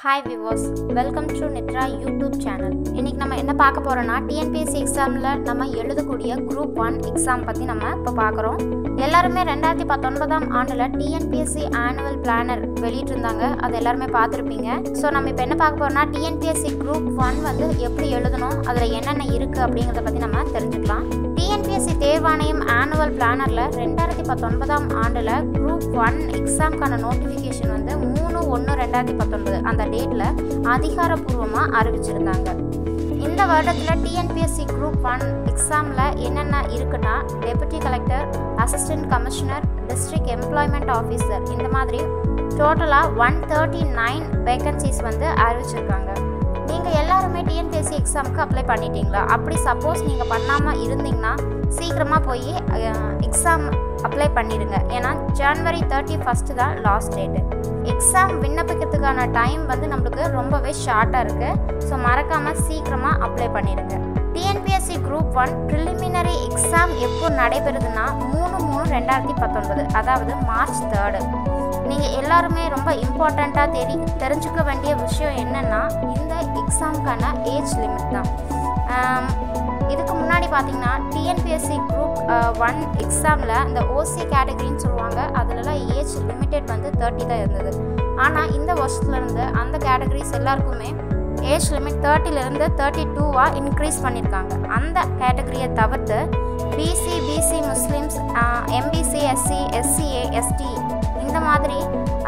hi viewers welcome to Nithra YouTube channel இன்னைக்கு நம்ம என்ன பார்க்க போறோம்னா டிஎன்பிஎஸ்சி எக்ஸாமில் நம்ம எழுதக்கூடிய குரூப் ஒன் எக்ஸாம் பற்றி நம்ம இப்போ பார்க்குறோம் எல்லாருமே ரெண்டாயிரத்தி பத்தொன்பதாம் ஆண்டில் டிஎன்பிஎஸ்சி ஆனுவல் பிளானர் வெளியிட்டிருந்தாங்க அது எல்லாருமே பார்த்துருப்பீங்க ஸோ நம்ம இப்போ என்ன பார்க்க போறோம்னா டிஎன்பிஎஸ்சி குரூப் ஒன் வந்து எப்படி எழுதணும் அதில் என்னென்ன இருக்குது அப்படிங்கிறத பற்றி நம்ம தெரிஞ்சுக்கலாம் டிஎன்பிஎஸ்சி தேர்வாணையம் ஆனுவல் பிளானரில் ரெண்டாயிரத்தி பத்தொன்பதாம் ஆண்டில் குரூப் ஒன் எக்ஸாம்க்கான நோட்டிஃபிகேஷன் வந்து மூணு ஒன்று ரெண்டாயிரத்தி பத்தொன்பது அந்த டேட்டில் அதிகாரப்பூர்வமாக அறிவிச்சிருந்தாங்க இந்த வருடத்தில் டிஎன்பிஎஸ்சி குரூப் ஒன் எக்ஸாமில் என்னென்ன இருக்குன்னா deputy collector assistant commissioner district employment officer இந்த மாதிரி டோட்டலாக ஒன் தேர்ட்டி நைன் வேகன்சிஸ் வந்து அறிவிச்சிருக்காங்க நீங்கள் எல்லாருமே டிஎன்பிஎஸ்சி எக்ஸாமுக்கு அப்ளை பண்ணிட்டீங்களா அப்படி சப்போஸ் நீங்கள் பண்ணாமல் இருந்தீங்கன்னா சீக்கிரமாக போய் எக்ஸாம் அப்ளை பண்ணிடுங்க ஏன்னா ஜனவரி தேர்ட்டி ஃபஸ்ட்டு தான் லாஸ்ட் டேட்டு எக்ஸாம் விண்ணப்பிக்கிறதுக்கான டைம் வந்து நம்மளுக்கு ரொம்பவே ஷார்ட்டாக இருக்குது ஸோ மறக்காமல் சீக்கிரமாக அப்ளை பண்ணிடுங்க TNPSC group one preliminary exam எப்போ நடைபெறுதுன்னா மூணு மூணு ரெண்டாயிரத்தி பத்தொன்பது அதாவது மார்ச் தேர்டு நீங்கள் எல்லாருமே ரொம்ப இம்பார்ட்டண்ட்டாக தெரி தெரிஞ்சுக்க வேண்டிய விஷயம் என்னென்னா இந்த எக்ஸாமுக்கான ஏஜ் லிமிட் தான் ஆம், இதுக்கு முன்னாடி பார்த்தீங்கன்னா டிஎன்பிஎஸ்சி குரூப் ஒன் எக்ஸாமில் இந்த ஓசி கேட்டகரின்னு சொல்லுவாங்க அதுலலாம் ஏஜ் லிமிட்டட் வந்து தேர்ட்டி தான் இருந்தது ஆனால் இந்த வருஷத்துலேருந்து அந்த கேட்டகரிஸ் எல்லாருக்குமே ஏஜ் லிமிட் தேர்ட்டிலேருந்து தேர்ட்டி டூவாக இன்க்ரீஸ் பண்ணியிருக்காங்க அந்த கேட்டகரியை தவிர்த்து BC BC Muslims MBC SC SCA ST இந்த மாதிரி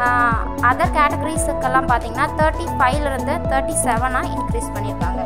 அதர் கேட்டகரிஸுக்கெல்லாம் பார்த்தீங்கன்னா தேர்ட்டி ஃபைவ்லேருந்து தேர்ட்டி செவனாக இன்க்ரீஸ் பண்ணியிருக்காங்க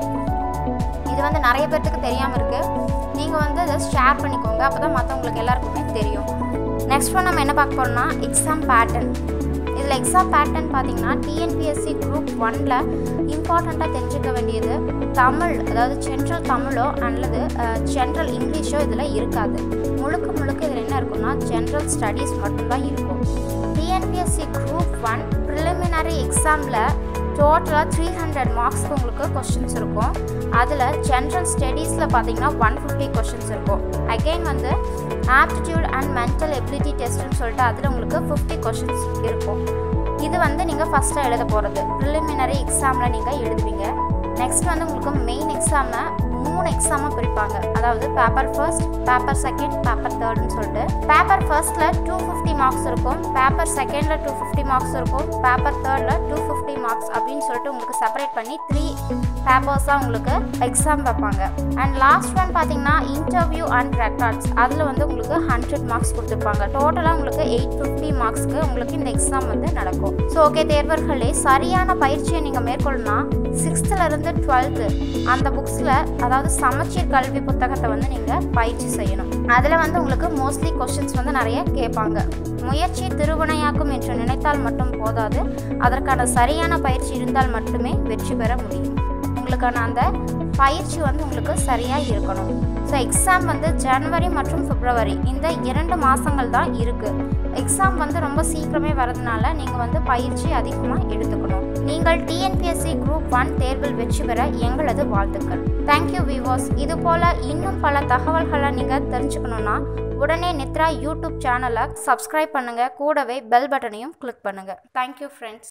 இது வந்து நிறைய பேர்த்துக்கு தெரியாமல் இருக்குது நீங்கள் வந்து அதை ஷேர் பண்ணிக்கோங்க அப்போ தான் மற்றவங்களுக்கு எல்லாருக்குமே தெரியும் நெக்ஸ்ட் ஒன் நம்ம என்ன பார்க்க போகிறோம்னா எக்ஸாம் பேட்டர்ன் இதில் எக்ஸாம் பேட்டர்ன் பார்த்தீங்கன்னா டிஎன்பிஎஸ்சி குரூப் ஒனில் இம்பார்ட்டண்ட்டாக தெரிஞ்சுக்க வேண்டியது தமிழ் அதாவது சென்ட்ரல் தமிழோ அல்லது ஜென்ரல் இங்கிலீஷோ இதில் இருக்காது முழுக்க முழுக்க இதில் என்ன இருக்குன்னா ஜென்ரல் ஸ்டடீஸ் மட்டும்தான் இருக்கும் டிஎன்பிஎஸ்சி குரூப் ஒன் ப்ரிலிமினரி எக்ஸாமில் டோட்டலாக த்ரீ ஹண்ட்ரட் மார்க்ஸ்க்கு உங்களுக்கு கொஷின்ஸ் இருக்கும் அதில் ஜென்ரல் ஸ்டடீஸில் பார்த்தீங்கன்னா ஒன் ஃபிஃப்டி கொஷின்ஸ் இருக்கும் அகெயின் வந்து ஆப்டிடியூட் அண்ட் மென்டல் எபிலிட்டி டெஸ்ட்னு சொல்லிட்டு அதில் உங்களுக்கு ஃபிஃப்டி கொஷின்ஸ் இருக்கும் இது வந்து நீங்கள் ஃபஸ்ட்டாக எழுத போகிறது ப்ரிலிமினரி எக்ஸாமில் நீங்கள் எழுதுவீங்க நெக்ஸ்ட் வந்து உங்களுக்கு மெயின் எக்ஸாமில் மூணு எக்ஸாமாக பிரிப்பாங்க அதாவது paper first paper second paper தேர்ட்னு சொல்லிட்டு பேப்பர் ஃபர்ஸ்ட்டில் டூ ஃபிஃப்டி மார்க்ஸ் இருக்கும் பேப்பர் செகண்டில் டூ ஃபிஃப்டி மார்க்ஸ் இருக்கும் பேப்பர் தேர்டில் டூ ஃபிஃப்டி மார்க்ஸ் அப்படின்னு சொல்லிட்டு உங்களுக்கு செப்பரேட் பண்ணி த்ரீ பேப்பர்ஸாக உங்களுக்கு எக்ஸாம் வைப்பாங்க அண்ட் லாஸ்ட் ஒன் பார்த்தீங்கன்னா இன்டர்வியூ அண்ட் ரெக்கார்ட்ஸ் அதில் வந்து உங்களுக்கு ஹண்ட்ரட் மார்க்ஸ் கொடுத்துருப்பாங்க டோட்டலாக உங்களுக்கு எயிட் ஃபிஃப்டி மார்க்ஸ்க்கு உங்களுக்கு இந்த எக்ஸாம் வந்து நடக்கும் ஸோ ஓகே தேர்வர்களே சரியான பயிற்சியை நீங்கள் மேற்கொள்ளணும்னா சிக்ஸ்த்துலேருந்து டுவெல்த்து அந்த புக்ஸில் அதாவது சமச்சீர் கல்வி புத்தகத்தை வந்து நீங்கள் பயிற்சி செய்யணும் அதில் வந்து உங்களுக்கு மோஸ்ட்லி கொஷின்ஸ் வந்து நிறைய கேட்பாங்க முயற்சி திருவினையாக்கும் என்று நினைத்தால் மட்டும் போதாது அதற்கான சரியான பயிற்சி இருந்தால் மட்டுமே வெற்றி பெற முடியும் உங்களுக்கான அந்த பயிற்சி வந்து உங்களுக்கு சரியாக இருக்கணும் ஸோ எக்ஸாம் வந்து ஜனவரி மற்றும் பிப்ரவரி இந்த இரண்டு மாதங்கள் தான் இருக்குது எக்ஸாம் வந்து ரொம்ப சீக்கிரமே வரதுனால நீங்கள் வந்து பயிற்சி அதிகமாக எடுத்துக்கணும் நீங்கள் டிஎன்பிஎஸ்சி குரூப் ஒன் தேர்வில் வெற்றி பெற எங்களது வாழ்த்துக்கள் தேங்க்யூ விவோஸ் இது போல் இன்னும் பல தகவல்களை நீங்கள் தெரிஞ்சுக்கணுன்னா உடனே நித்ரா யூடியூப் சேனலை சப்ஸ்கிரைப் பண்ணுங்கள் கூடவே பெல் பட்டனையும் கிளிக் பண்ணுங்கள் தேங்க்யூ ஃப்ரெண்ட்ஸ்